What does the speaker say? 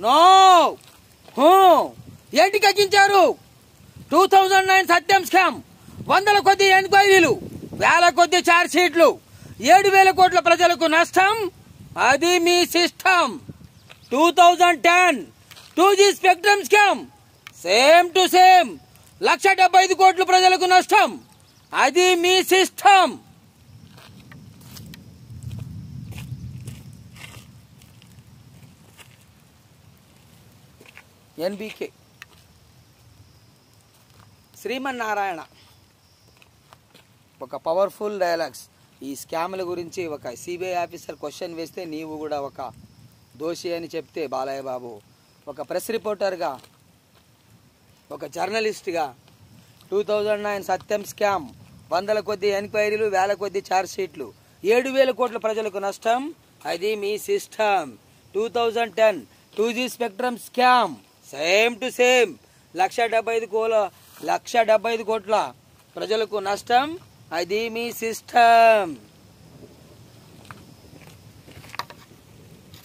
no హూ ఏంటి కక్కించారు two thousand nine Satyam scam వందల కొద్ది ఎంక్వైరీలు వేల కొద్ది చార్జ్ షీట్లు ఏడు వేల కోట్ల ప్రజలకు నష్టం అది మీ system two thousand ten two G spectrum scam same to same lakh డెబ్బై ఐదు కోట్ల ప్రజలకు నష్టం అది మీ సిస్టమ్ ఎన్బికే శ్రీమన్నారాయణ ఒక పవర్ఫుల్ డైలాగ్స్ ఈ స్కామ్ల గురించి ఒక సిబిఐ ఆఫీసర్ క్వశ్చన్ వేస్తే నీవు కూడా ఒక దోషి అని చెప్తే బాలయ్య బాబు ఒక ప్రెస్ రిపోర్టర్గా ఒక జర్నలిస్ట్గా two thousand nine Satyam scam వందల కొద్ది ఎంక్వైరీలు వేల కొద్ది ఛార్జ్ షీట్లు ఏడు వేల కోట్ల ప్రజలకు నష్టం అది మీ system two thousand ten two G spectrum scam same to same lakh డెబ్బై ఐదు కోల లక్ష డెబ్బై ఐదు కోట్ల ప్రజలకు నష్టం అది మీ సిస్టమ్